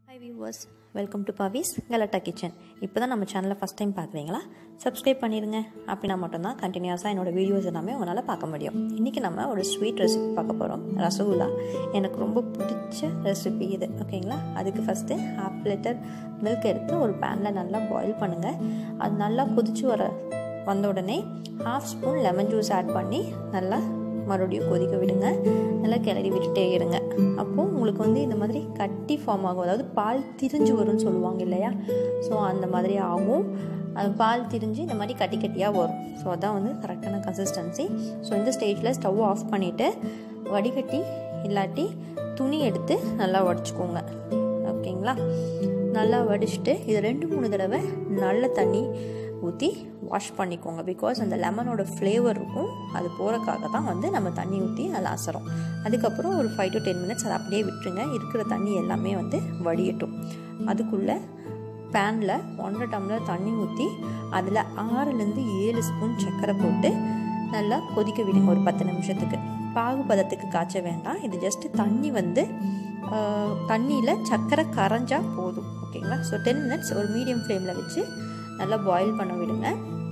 hi viewers welcome to Pavi's Galatta kitchen இப்போ தான் நம்ம சேனலை ஃபஸ்ட் டைம் பார்க்குறீங்களா சப்ஸ்கிரைப் பண்ணிடுங்க அப்படின்னா மட்டும்தான் கண்டினியூஸாக என்னோடய வீடியோஸ் எல்லாமே உங்களால் பார்க்க முடியும் இன்றைக்கி நம்ம ஒரு ஸ்வீட் ரெசிபி பார்க்க போகிறோம் ரசகுல்லா எனக்கு ரொம்ப பிடிச்ச ரெசிபி இது ஓகேங்களா அதுக்கு ஃபஸ்ட்டு ஹாஃப் லிட்டர் மில்க் எடுத்து ஒரு பேனில் நல்லா பாயில் பண்ணுங்கள் அது நல்லா கொதிச்சு வர வந்த உடனே half spoon lemon juice add பண்ணி நல்லா மறுபடியும் கொதிக்க விடுங்க நல்லா கிளறி விட்டுட்டே இருங்க அப்போது உங்களுக்கு வந்து இந்த மாதிரி கட்டி ஃபார்ம் ஆகும் அதாவது பால் திரிஞ்சு வரும்னு சொல்லுவாங்க இல்லையா ஸோ அந்த மாதிரி ஆகும் அது பால் திரிஞ்சு இந்த மாதிரி கட்டி கட்டியாக வரும் ஸோ அதான் வந்து கரெக்டான கன்சிஸ்டன்சி ஸோ இந்த ஸ்டேஜில் ஸ்டவ் ஆஃப் பண்ணிவிட்டு வடிகட்டி இல்லாட்டி துணி எடுத்து நல்லா வடிச்சுக்கோங்க ஓகேங்களா நல்லா வடிச்சிட்டு இது ரெண்டு மூணு தடவை நல்ல தண்ணி ஊற்றி வாஷ் பண்ணிக்கோங்க பிகாஸ் அந்த லெமனோட ஃப்ளேவர் இருக்கும் அது போகிறக்காக தான் வந்து நம்ம தண்ணி ஊற்றி அதில் அசரும் அதுக்கப்புறம் ஒரு ஃபைவ் டு டென் மினிட்ஸ் அதை அப்படியே விட்டுருங்க இருக்கிற தண்ணி எல்லாமே வந்து வடியட்டும் அதுக்குள்ளே பேனில் ஒன்றரை டம்ளர் தண்ணி ஊற்றி அதில் ஆறுலேருந்து ஏழு ஸ்பூன் சர்க்கரை போட்டு நல்லா கொதிக்க விடுங்க ஒரு பத்து நிமிஷத்துக்கு பாகு பதத்துக்கு காய்ச்ச வேண்டாம் இது ஜஸ்ட்டு தண்ணி வந்து தண்ணியில் சர்க்கரை கரைஞ்சா போதும் ஓகேங்களா ஸோ டென் மினிட்ஸ் ஒரு மீடியம் ஃப்ளேமில் வச்சு நல்லா பாயில் பண்ண விடுங்க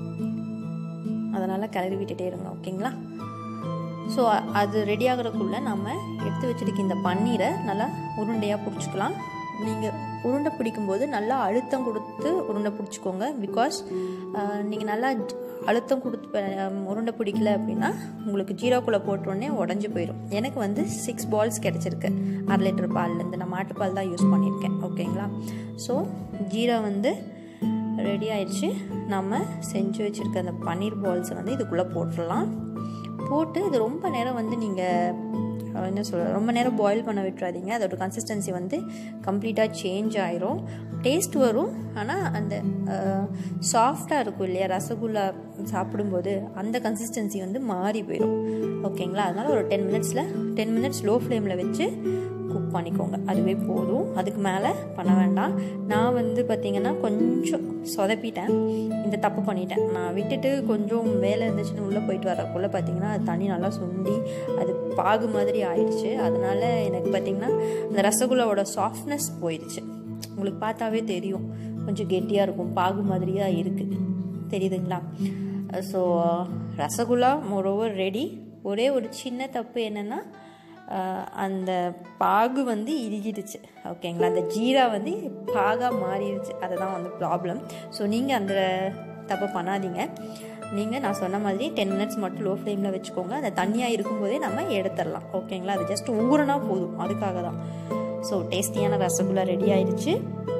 அதனால் கிளறி விட்டுட்டே இருங்க ஓகேங்களா ஸோ அது ரெடி ஆகிறதுக்குள்ளே நம்ம எடுத்து வச்சுருக்க இந்த பன்னீரை நல்லா உருண்டையாக பிடிச்சிக்கலாம் நீங்கள் உருண்டை பிடிக்கும்போது நல்லா அழுத்தம் கொடுத்து உருண்டை பிடிச்சிக்கோங்க பிகாஸ் நீங்கள் நல்லா அழுத்தம் கொடுத்து உருண்டை பிடிக்கல அப்படின்னா உங்களுக்கு ஜீரோக்குள்ளே போட்டோடனே உடஞ்சி போயிடும் எனக்கு வந்து சிக்ஸ் பால்ஸ் கிடச்சிருக்கு அரை லிட்டர் பால்லேருந்து நான் மாட்டுப்பால் தான் யூஸ் பண்ணியிருக்கேன் ஓகேங்களா ஸோ ஜீரா வந்து ரெடி ஆயிடுச்சு நம்ம செஞ்சு வச்சுருக்க அந்த பன்னீர் பால்ஸை வந்து இதுக்குள்ளே போட்டுடலாம் போட்டு இது ரொம்ப நேரம் வந்து நீங்கள் என்ன சொல்கிற ரொம்ப நேரம் பாயில் பண்ண விட்டுறாதீங்க அதோட கன்சிஸ்டன்சி வந்து கம்ப்ளீட்டாக சேஞ்ச் ஆயிரும் டேஸ்ட் வரும் ஆனால் அந்த சாஃப்டாக இருக்கும் இல்லையா ரசகுல்லா சாப்பிடும்போது அந்த கன்சிஸ்டன்சி வந்து மாறி போயிடும் ஓகேங்களா அதனால் ஒரு டென் மினிட்ஸில் டென் மினிட்ஸ் லோ ஃப்ளேமில் வச்சு குக் பண்ணிக்கோங்க அதுவே போதும் அதுக்கு மேலே பண்ண வேண்டாம் நான் வந்து பார்த்திங்கன்னா கொஞ்சம் சொதப்பிட்டேன் இந்த தப்பு பண்ணிட்டேன் நான் விட்டுட்டு கொஞ்சம் வேலை இருந்துச்சுன்னு உள்ளே போயிட்டு வரக்குள்ளே பார்த்திங்கன்னா அது தண்ணி நல்லா சுண்டி அது பாகு மாதிரி ஆயிடுச்சு அதனால் எனக்கு பார்த்திங்கன்னா அந்த ரசகுல்லாவோட சாஃப்ட்னஸ் போயிடுச்சு உங்களுக்கு பார்த்தாவே தெரியும் கொஞ்சம் கெட்டியாக இருக்கும் பாகு மாதிரியாக இருக்குது தெரியுதுங்களா ஸோ ரசகுல்லா மொரோவர் ரெடி ஒரே ஒரு சின்ன தப்பு என்னென்னா அந்த பாகு வந்து இறுகிடுச்சு ஓகேங்களா அந்த ஜீரா வந்து பாகாக மாறிடுச்சு அதுதான் வந்து ப்ராப்ளம் ஸோ நீங்கள் அந்த தப்பு பண்ணாதீங்க நீங்கள் நான் சொன்ன மாதிரி டென் மினிட்ஸ் மட்டும் லோ ஃப்ளேமில் வச்சுக்கோங்க அந்த தண்ணியாக இருக்கும்போதே நம்ம எடுத்துடலாம் ஓகேங்களா அது ஜஸ்ட் ஊறுனா போதும் அதுக்காக தான் ஸோ டேஸ்டியான ரசகுல்லா ரெடி ஆயிடுச்சு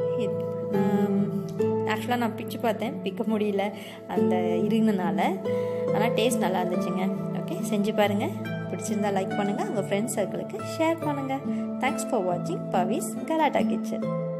ஆக்சுவலாக நான் பிச்சு பார்த்தேன் பிக்க முடியல அந்த இருந்தனால ஆனால் டேஸ்ட் நல்லா இருந்துச்சுங்க ஓகே செஞ்சு பாருங்கள் பிடிச்சிருந்தா லைக் பண்ணுங்கள் உங்கள் ஃப்ரெண்ட்ஸ் சர்க்கிளுக்கு ஷேர் பண்ணுங்கள் தேங்க்ஸ் ஃபார் வாட்சிங் பவிஸ் கலாட்டா கிச்சன்